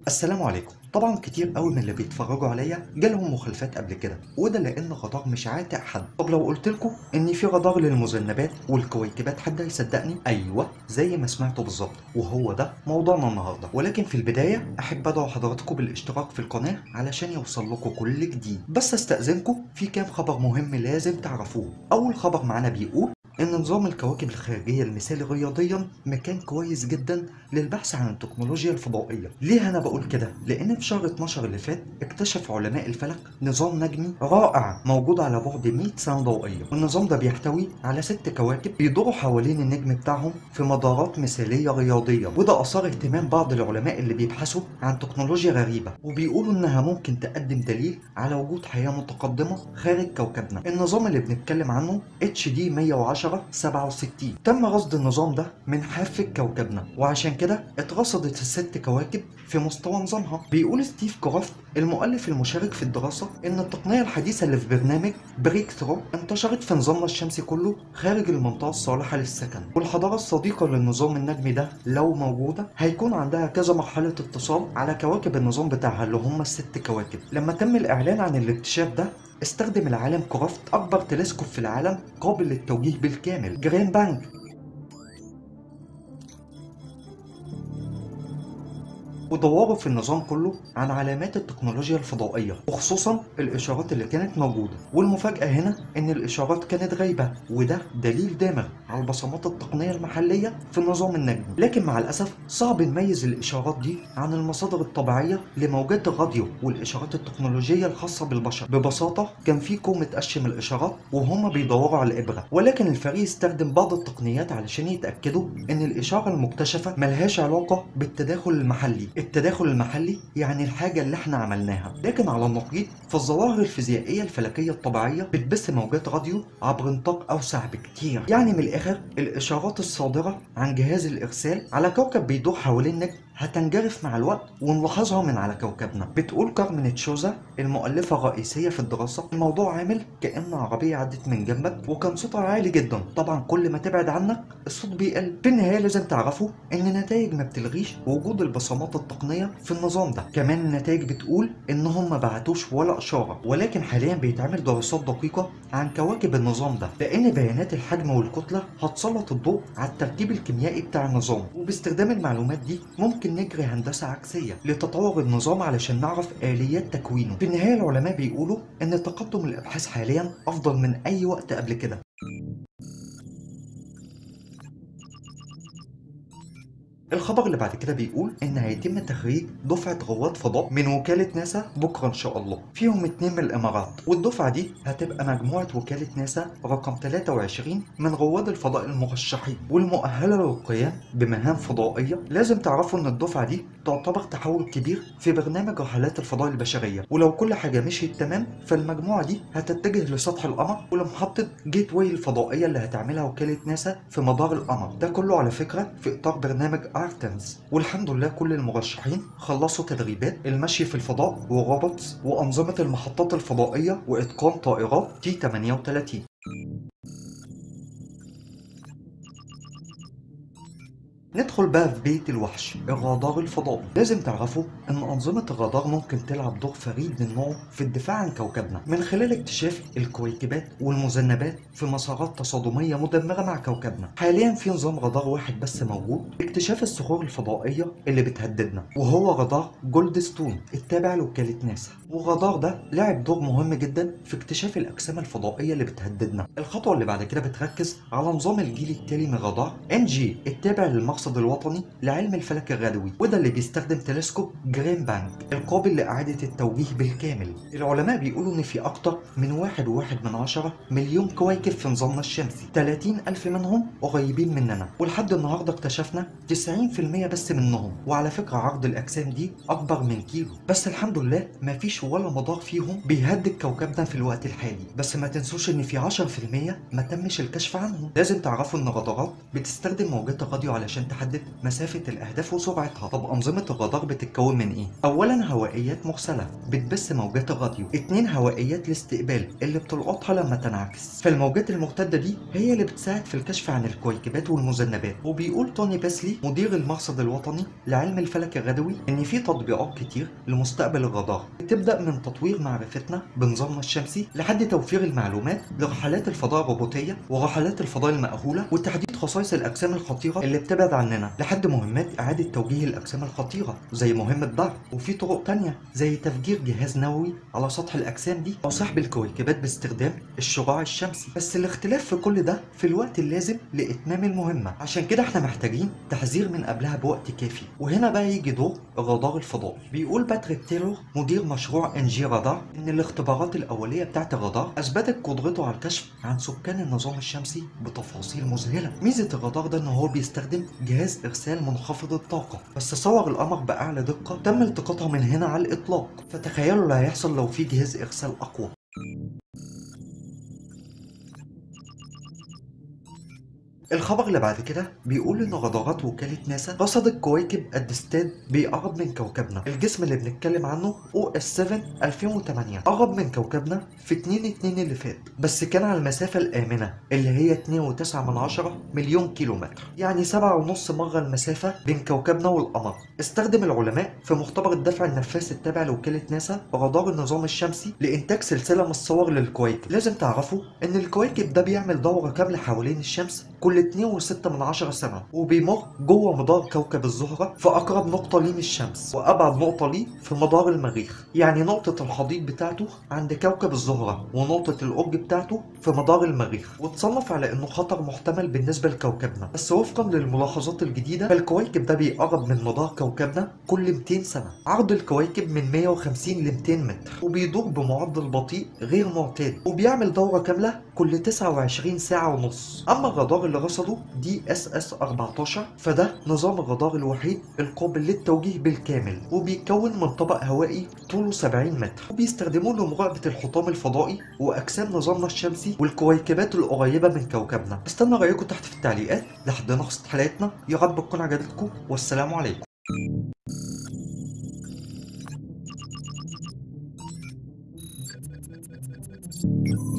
السلام عليكم طبعا كتير قوي من اللي بيتفرجوا عليا جالهم مخالفات قبل كده وده لان غدار مش عاتق حد طب لو قلت لكم ان في غدار للمذنبات والكويكبات حد هيصدقني ايوه زي ما سمعتوا بالظبط وهو ده موضوعنا النهارده ولكن في البدايه احب ادعو حضراتكم بالاشتراك في القناه علشان يوصل لكم كل جديد بس استاذنكم في كام خبر مهم لازم تعرفوه اول خبر معانا بيقول إن نظام الكواكب الخارجية المثالي رياضيا مكان كويس جدا للبحث عن التكنولوجيا الفضائية. ليه أنا بقول كده؟ لأن في شهر 12 اللي فات اكتشف علماء الفلك نظام نجمي رائع موجود على بعد 100 سنة ضوئية. والنظام ده بيحتوي على ست كواكب بيدوروا حوالين النجم بتاعهم في مدارات مثالية رياضية، وده أثار اهتمام بعض العلماء اللي بيبحثوا عن تكنولوجيا غريبة، وبيقولوا إنها ممكن تقدم دليل على وجود حياة متقدمة خارج كوكبنا. النظام اللي بنتكلم عنه اتش دي 110 67 تم رصد النظام ده من حافة كوكبنا وعشان كده اترصدت الست كواكب في مستوى نظامها بيقول ستيف كرافت المؤلف المشارك في الدراسة إن التقنية الحديثة اللي في برنامج بريك ثرو انتشرت في نظامنا الشمسي كله خارج المنطقة الصالحة للسكن والحضارة الصديقة للنظام النجمي ده لو موجودة هيكون عندها كذا مرحلة اتصال على كواكب النظام بتاعها اللي هم الست كواكب لما تم الإعلان عن الاكتشاف ده استخدم العالم كرافت أكبر تلسكوب في العالم قابل للتوجيه بالكامل جرين بانك ودوروا في النظام كله عن علامات التكنولوجيا الفضائية وخصوصا الإشارات اللي كانت موجودة والمفاجأة هنا إن الإشارات كانت غايبة وده دليل دامغ على البصمات التقنية المحلية في النظام النجمي لكن مع الأسف صعب نميز الإشارات دي عن المصادر الطبيعية لموجات الراديو والإشارات التكنولوجية الخاصة بالبشر ببساطة كان في كوم متقشم الإشارات وهم بيدوروا على الإبرة ولكن الفريق استخدم بعض التقنيات علشان يتأكدوا إن الإشارة المكتشفة ملهاش علاقة بالتداخل المحلي التداخل المحلي يعني الحاجة اللي احنا عملناها لكن على النقيض فالظواهر الفيزيائية الفلكية الطبيعية بتبث موجات راديو عبر نطاق أوسع بكتير يعني من الآخر الإشارات الصادرة عن جهاز الإرسال على كوكب بيدور حوالين نجم هتنجرف مع الوقت ونلاحظها من على كوكبنا بتقول كارمن تشوزا المؤلفة الرئيسية في الدراسة الموضوع عامل كأن عربية عدت من جنبك وكان صوتها عالي جدا طبعا كل ما تبعد عنك الصوت بيقل في النهاية لازم تعرفوا ان النتائج ما بتلغيش وجود البصمات التقنية في النظام ده كمان النتائج بتقول انهم ما بعتوش ولا اشارة ولكن حاليا بيتعمل دراسات دقيقة عن كواكب النظام ده لان بيانات الحجم والكتلة هتسلط الضوء على التركيب الكيميائي بتاع النظام وباستخدام المعلومات دي ممكن ممكن نجري هندسة عكسية لتطور النظام علشان نعرف آليات تكوينه في النهاية العلماء بيقولوا إن تقدم الأبحاث حاليا أفضل من أي وقت قبل كده الخبر اللي بعد كده بيقول ان هيتم تخريج دفعه رواد فضاء من وكاله ناسا بكره ان شاء الله فيهم اتنين من الامارات والدفعه دي هتبقى مجموعه وكاله ناسا رقم 23 من رواد الفضاء المرشحين والمؤهله للقيام بمهام فضائيه لازم تعرفوا ان الدفعه دي تعتبر تحول كبير في برنامج رحلات الفضاء البشريه ولو كل حاجه مشيت تمام فالمجموعه دي هتتجه لسطح القمر ولمحطه جيت واي الفضائيه اللي هتعملها وكاله ناسا في مدار القمر ده كله على فكره في اطار برنامج ارتمز والحمد لله كل المرشحين خلصوا تدريبات المشي في الفضاء وروبوتس وانظمه المحطات الفضائيه واتقان طائرات تي 38 ندخل بقى في بيت الوحش الرادار الفضائي لازم تعرفوا ان انظمه الرادار ممكن تلعب دور فريد من نوعه في الدفاع عن كوكبنا من خلال اكتشاف الكويكبات والمذنبات في مسارات تصادميه مدمره مع كوكبنا حاليا في نظام رادار واحد بس موجود لاكتشاف الصخور الفضائيه اللي بتهددنا وهو رادار جولد ستون التابع لوكاله ناسا والرادار ده لعب دور مهم جدا في اكتشاف الاجسام الفضائيه اللي بتهددنا الخطوه اللي بعد كده بتركز على نظام الجيل التالي من الرادار ان جي التابع للمقصد الوطني لعلم الفلك الرادوي وده اللي بيستخدم تلسكوب جرين بانك القابل لإعادة التوجيه بالكامل العلماء بيقولوا إن في أكتر من واحد وواحد من عشرة مليون كويكب في نظامنا الشمسي 30 ألف منهم قريبين مننا ولحد النهاردة اكتشفنا 90% بس منهم وعلى فكرة عرض الأجسام دي أكبر من كيلو بس الحمد لله مفيش ولا مدار فيهم بيهدد كوكبنا في الوقت الحالي بس ما تنسوش إن في 10% ما تمش الكشف عنهم لازم تعرفوا إن الرادارات بتستخدم موجات الراديو علشان تحدد مسافة الأهداف وسرعتها طب أنظمة الرادار بتتكون من إيه؟ أولا هوائيات مرسلة بتبث موجات الراديو اتنين هوائيات الاستقبال اللي بتلقطها لما تنعكس فالموجات المرتدة دي هي اللي بتساعد في الكشف عن الكويكبات والمذنبات وبيقول توني باسلي مدير المرصد الوطني لعلم الفلك الرادوي إن في تطبيقات كتير لمستقبل الرادار بتبدأ من تطوير معرفتنا بنظامنا الشمسي لحد توفير المعلومات لرحلات الفضاء الروبوتية ورحلات الفضاء المأهولة وتحديد خصائص الأجسام الخطيرة اللي بتبعد عننا لحد مهمات إعادة توجيه الأجسام الخطيرة زي مهمة ضرب وفي طرق تانية زي تفجير جهاز نووي على سطح الأجسام دي أو سحب الكويكبات باستخدام الشعاع الشمسي بس الاختلاف في كل ده في الوقت اللازم لإتمام المهمة عشان كده احنا محتاجين تحذير من قبلها بوقت كافي وهنا بقى يجي دور الرادار الفضائي بيقول باتريك تايلور مدير مشروع انجي رادار ان الاختبارات الاوليه بتاعت الرادار اثبتت قدرته على الكشف عن سكان النظام الشمسي بتفاصيل مذهله ميزه الرادار ده ان هو بيستخدم جهاز ارسال منخفض الطاقه بس صور القمر باعلى دقه تم التقاطها من هنا على الاطلاق فتخيلوا اللي هيحصل لو في جهاز ارسال اقوى الخبر اللي بعد كده بيقول ان رادارات وكالة ناسا رصدت كواكب الدستاد بيقرب من كوكبنا الجسم اللي بنتكلم عنه او اس 7 2008 قرب من كوكبنا في 2 2 اللي فات بس كان على المسافة الآمنة اللي هي 2.9 من عشرة مليون كيلومتر يعني 7.5 مرة المسافة بين كوكبنا والقمر استخدم العلماء في مختبر الدفع النفاث التابع لوكالة ناسا رادار النظام الشمسي لإنتاج سلسلة من الصور للكواكب لازم تعرفوا إن الكواكب ده بيعمل دورة كاملة حوالين الشمس كل 2.6 من عشرة سنة وبيمر جوه مدار كوكب الزهرة في أقرب نقطة ليه من الشمس وأبعد نقطة ليه في مدار المريخ يعني نقطة الحضيض بتاعته عند كوكب الزهرة ونقطة الأرج بتاعته في مدار المريخ وتصنف على إنه خطر محتمل بالنسبة لكوكبنا بس وفقا للملاحظات الجديدة فالكواكب ده بيقرب من مدار كوكبنا كل 200 سنة عرض الكواكب من 150 ل 200 متر وبيدور بمعدل بطيء غير معتاد وبيعمل دورة كاملة كل 29 ساعة ونص أما الرادار اللي رصده دي اس اس 14 فده نظام الرادار الوحيد القابل للتوجيه بالكامل وبيتكون من طبق هوائي طوله 70 متر وبيستخدموه لمراقبة الحطام الفضائي وأجسام نظامنا الشمسي والكويكبات القريبة من كوكبنا استنى رأيكم تحت في التعليقات لحد نخلص حلقتنا يا رب تكون عجبتكم والسلام عليكم Thank you.